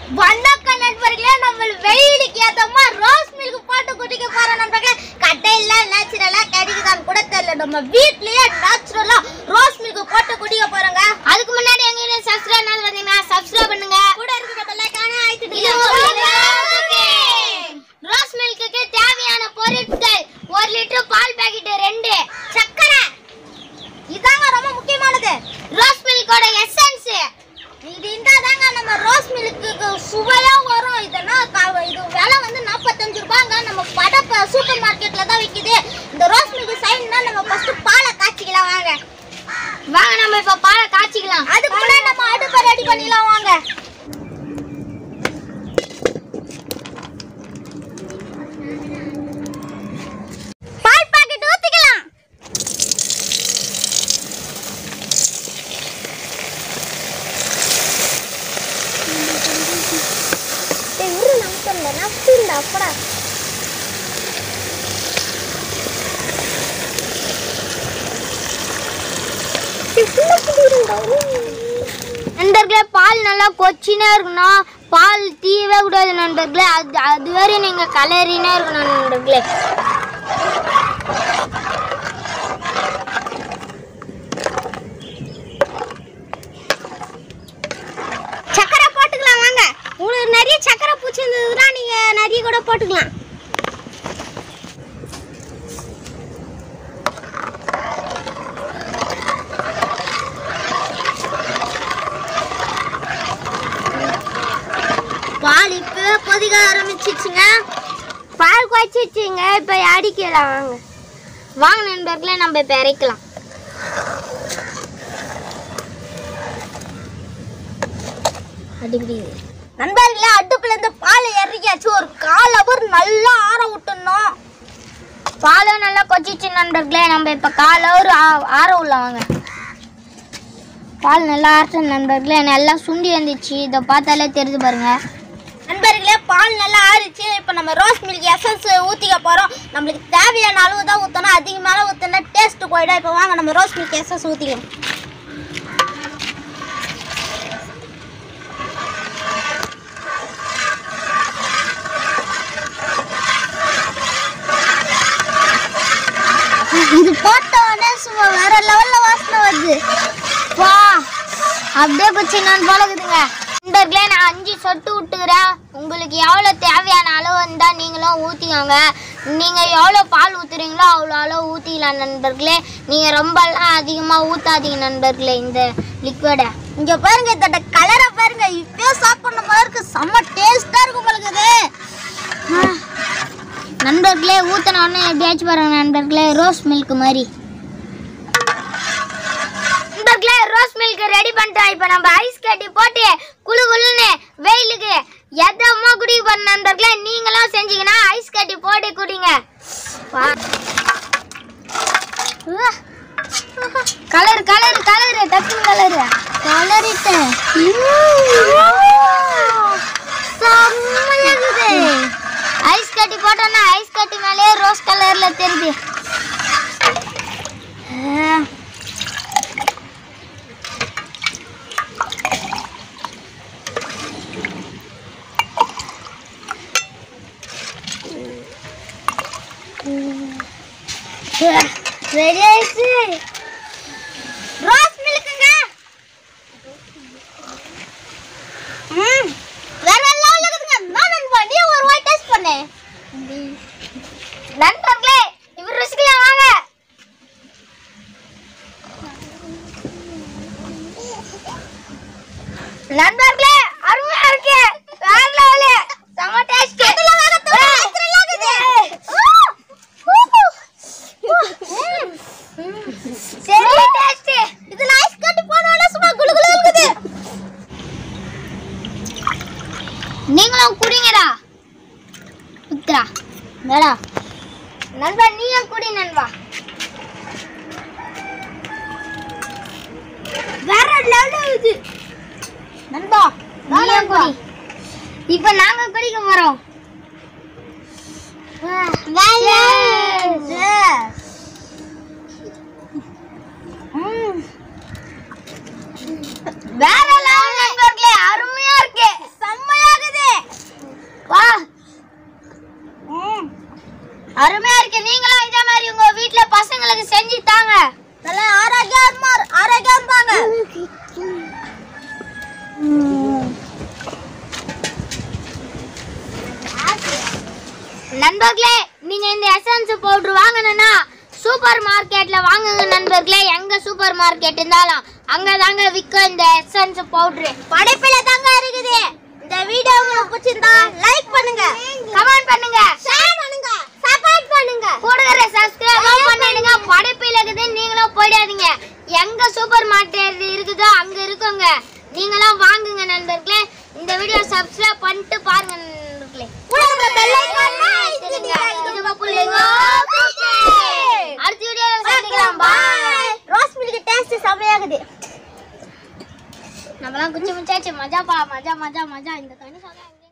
வணக்கம் நண்பர்களே நம்ம வெயிலுக்கு ஏத்தமா ரோஸ் மில்க் போட்டு குடிக்க போறோம் நண்பர்களே கடையில நேச்சுரலா கிடைக்குதான்னு கூட தெரியல நம்ம வீட்லயே நேச்சுரலா ரோஸ் மில்க் போட்டு குடிக்க போறோங்க அதுக்கு முன்னாடி எங்க சப்ஸ்கிரைப் பண்ணாதீங்கன்னா சப்ஸ்கிரைப் பண்ணுங்க கூட இருக்கிற பெல் ஐகானை அழுத்திடுங்க ரோஸ் மில்க்குக்கு தேவையான பொருட்கள் ஒரு லிட்டர் பால் பாக்கெட் ரெண்டு சக்கரை இதாங்க ரொம்ப முக்கியமானது ரோஸ் மில்கோட எசன்ஸ் இது இருந்தாதாங்க நம்ம ரோஸ் மில்க்கு சுவையா வரும் இதனா இது விலை வந்து நாற்பத்தஞ்சு ரூபாங்க நம்ம படப்ப சூப்பர் மார்க்கெட்ல தான் விக்குது இந்த ரோஸ் மில்க் சைடுனா நம்ம ஃபர்ஸ்ட் பாலை காய்ச்சிக்கலாம் வாங்க வாங்க நம்ம இப்ப பாலை காய்ச்சிக்கலாம் அதுக்கு முன்னாடி நம்ம அடுப்பை ரெடி பண்ணிடலாம் வாங்க பால் பாக்கெட் ஊத்திக்கலாம் இவரு நம்பல நம்பிந்த அப்படா நண்பர்களே பால் நல்லா கொச்சினே இருக்கணும் பால் தீயவே கூடாது நண்பர்களே அது அது வரை நீங்க கலரினே இருக்கணும் நண்பர்களே சக்கரை போட்டுக்கலாம் வாங்க உங்களுக்கு நிறைய சக்கரை பூச்சி இருந்ததுன்னா நீங்க நிறைய கூட போட்டுக்கலாம் பால் இப்போ கொதிக்க ஆரம்பிச்சிச்சுங்க பால் கொச்சிச்சுங்க இப்போ அடிக்கலாம் வாங்க வாங்க நண்பர்களே நம்ம இப்போ இறக்கலாம் அடிக்கடி நண்பர்களே அடுப்புல இருந்து பால் இறக்கியாச்சு ஒரு கால் அவர் நல்லா ஆற விட்டுணும் பாலும் நல்லா கொச்சிச்சு நண்பர்களே நம்ம இப்ப கால் அவர் ஆற உள்ள வாங்க பால் நல்லா ஆற்ற நண்பர்களே நல்லா சுண்டி வந்துச்சு இதை பார்த்தாலே தெரிஞ்சு பாருங்க நண்பர்களே பால் நல்லா ஆறிச்சு இப்போ நம்ம ரோஸ் மில்க் எசன்ஸ் ஊற்றிக்க போகிறோம் நம்மளுக்கு தேவையான அளவு தான் ஊற்றணும் அதிகமான ஊற்றினா டேஸ்ட்டு போயிடும் இப்போ வாங்க நம்ம ரோஸ் மில்க் எசன்ஸ் ஊற்றிக்கலாம் இது போட்ட உடனே சும்மா வேற லெவல்ல வாசனை வருது வா அப்படியே குச்சி நான் பழகுதுங்க நண்பர்களே நான் அஞ்சு சொட்டு விட்டுக்கிறேன் உங்களுக்கு எவ்வளோ தேவையான அளவு இருந்தால் நீங்களும் ஊற்றிக்கோங்க நீங்கள் எவ்வளோ பால் ஊற்றுறீங்களோ அவ்வளோ அளவு ஊற்றிக்கலாம் நண்பர்களே நீங்கள் ரொம்பலாம் அதிகமாக ஊற்றாதீங்க நண்பர்களே இந்த லிக்விடை இங்கே பாருங்க இதோட கலரை பாருங்க இப்பயே சாப்பிடணும் போல இருக்கு செம்ம டேஸ்ட்டாக இருக்கும் பழகுது நண்பர்களே ஊற்றின உடனே எப்படியாச்சும் பாருங்க நண்பர்களே ரோஸ் மில்க் மாதிரி நண்பர்களே ரோஸ் மில்க் ரெடி பண்ணிட்டோம் இப்போ நம்ம ஐஸ் கட்டி போட்டு குளு குளுன்னு வெயிலுக்கு எதமா குடிக்க போற நண்பர்களே நீங்களும் செஞ்சீங்கன்னா ஐஸ் கட்டி போட்டு குடிங்க கலர் கலர் கலர் டக்கு கலர் கலரிட்டேன் ஐஸ் கட்டி போட்டோன்னா ஐஸ் கட்டி மேலே ரோஸ் கலர்ல தெரியுது ரெடி ஆயிடுச்சு ரோஸ் மில்க்குங்க ம் வேற லெவல்ல இருக்குதுங்க நான் நண்பா நீ ஒரு வாய் டேஸ்ட் பண்ணு நண்பர்களே இவர் ருசிக்கலாம் வாங்க நண்பர்களே அருமையா இருக்கு வேற லெவலு செம டேஸ்ட் சரி டேஸ்ட் இதுல ஐஸ் கட்டி போனோட சும்மா குளு குளு இருக்குது நீங்களும் குடிங்கடா உத்ரா வேடா நண்பா நீயும் குடி நண்பா வேற லெவல் இது நண்பா நீயும் குடி இப்போ நாங்க குடிக்க போறோம் ம் வேற லெவல் நண்பர்களே அருமையா இருக்கு செம்மையாக நண்பர்களே நீங்க இந்த எசன்ஸ் பவுடர் வாங்கணும்னா சூப்பர் மார்க்கெட்ல வாங்குங்க நண்பர்களே எங்க சூப்பர் மார்க்கெட் இருந்தாலும் அங்க தாங்க விற்கும் இந்த எசன்ஸ் பவுடர் படைப்பில தாங்க இருக்குது இந்த வீடியோ உங்களுக்கு பிடிச்சிருந்தா லைக் பண்ணுங்க கமெண்ட் பண்ணுங்க ஷேர் பண்ணுங்க சப்போர்ட் பண்ணுங்க கூடவே சப்ஸ்கிரைப் பண்ணிடுங்க படைப்பில இருக்குது நீங்களும் போயிடாதீங்க எங்க சூப்பர் மார்க்கெட் இருக்குதோ அங்க இருக்குங்க நீங்களும் வாங்குங்க நண்பர்களே இந்த வீடியோ சப்ஸ்கிரைப் பண்ணிட்டு பாருங்க நண்பர்களே இது புள்ளிங்கோ அடுத்த வீடியோல சந்திக்கலாம் பாய் ரோஸ் மில்க் டேஸ்ட் செமையாகுது நம்மலாம் குச்சி முச்சாச்சு மஜாப்பா மஜா மஜா மஜா இந்த தண்ணி சாதம்